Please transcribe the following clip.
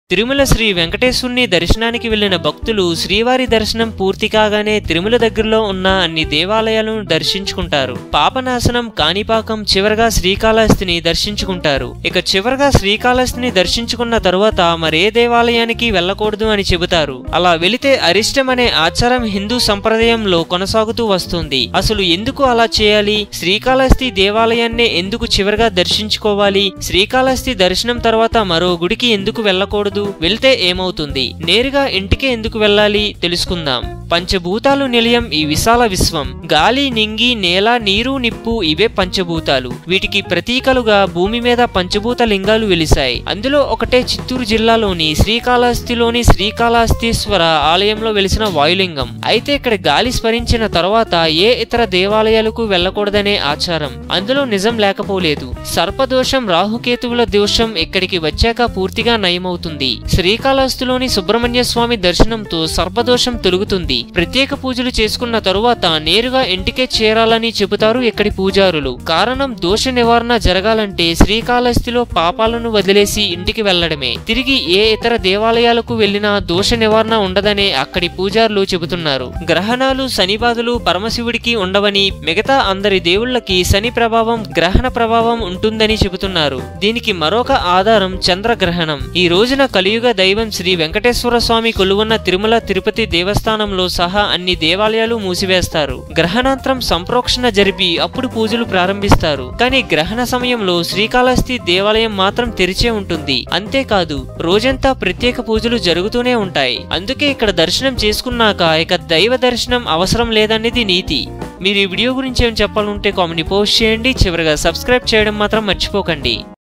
తిరుమల శ్రీ వెంకటేశ్వరుని దర్శనానికి వెళ్లిన భక్తులు శ్రీవారి దర్శనం పూర్తి కాగానే తిరుమల దగ్గరలో ఉన్న అన్ని దేవాలయాలను దర్శించుకుంటారు పాపనాశనం కాణిపాకం చివరగా శ్రీకాళహస్తిని దర్శించుకుంటారు ఇక చివరగా శ్రీకాళహస్తిని దర్శించుకున్న తరువాత మరే దేవాలయానికి వెళ్ళకూడదు అని చెబుతారు అలా వెళితే అరిష్టం అనే ఆచారం హిందూ సంప్రదాయంలో కొనసాగుతూ వస్తుంది అసలు ఎందుకు అలా చేయాలి శ్రీకాళహస్తి దేవాలయాన్నే ఎందుకు చివరగా దర్శించుకోవాలి శ్రీకాళహస్తి దర్శనం తర్వాత మరో గుడికి ఎందుకు వెళ్ళకూడదు వెళ్తే ఏమవుతుంది నేరుగా ఇంటికే ఎందుకు వెళ్ళాలి తెలుసుకుందాం పంచభూతాలు నిలయం ఈ విశాల విశ్వం గాలి నింగి నేల నీరు నిప్పు ఇవే పంచభూతాలు వీటికి ప్రతీకలుగా భూమి మీద పంచభూత లింగాలు వెలిశాయి అందులో ఒకటే చిత్తూరు జిల్లాలోని శ్రీకాళహస్తిలోని శ్రీకాళహస్తీశ్వర ఆలయంలో వెలిసిన వాయులింగం అయితే ఇక్కడ గాలి స్మరించిన తర్వాత ఏ ఇతర దేవాలయాలకు వెళ్ళకూడదనే ఆచారం అందులో నిజం లేకపోలేదు సర్పదోషం రాహుకేతువుల దోషం ఇక్కడికి వచ్చాక పూర్తిగా నయమవుతుంది శ్రీకాళహస్తిలోని సుబ్రహ్మణ్య స్వామి దర్శనంతో సర్పదోషం తొలుగుతుంది ప్రత్యేక పూజలు చేసుకున్న తరువాత నేరుగా ఇంటికే చేరాలని చెబుతారు ఇక్కడి పూజారులు కారణం దోష నివారణ జరగాలంటే శ్రీకాళహస్తిలో పాపాలను వదిలేసి ఇంటికి వెళ్లడమే తిరిగి ఏ ఇతర దేవాలయాలకు వెళ్లినా దోష నివారణ ఉండదనే అక్కడి పూజారులు చెబుతున్నారు గ్రహణాలు శని బాధలు పరమశివుడికి ఉండవని మిగతా అందరి దేవుళ్ళకి శని ప్రభావం గ్రహణ ప్రభావం ఉంటుందని చెబుతున్నారు దీనికి మరొక ఆధారం చంద్రగ్రహణం ఈ రోజున కలియుగ దైవం శ్రీ వెంకటేశ్వర స్వామి కొలువున్న తిరుమల తిరుపతి దేవస్థానంలో సహా అన్ని దేవాలయాలు మూసివేస్తారు గ్రహణాంతరం సంప్రోక్షణ జరిపి అప్పుడు పూజలు ప్రారంభిస్తారు కానీ గ్రహణ సమయంలో శ్రీకాళహస్తి దేవాలయం మాత్రం తెరిచే ఉంటుంది అంతేకాదు రోజంతా ప్రత్యేక పూజలు జరుగుతూనే ఉంటాయి అందుకే ఇక్కడ దర్శనం చేసుకున్నాక ఇక దైవ దర్శనం అవసరం లేదనేది నీతి మీరు ఈ వీడియో గురించి ఏం చెప్పాలంటే కామెంట్ పోస్ట్ చేయండి చివరిగా సబ్స్క్రైబ్ చేయడం మాత్రం మర్చిపోకండి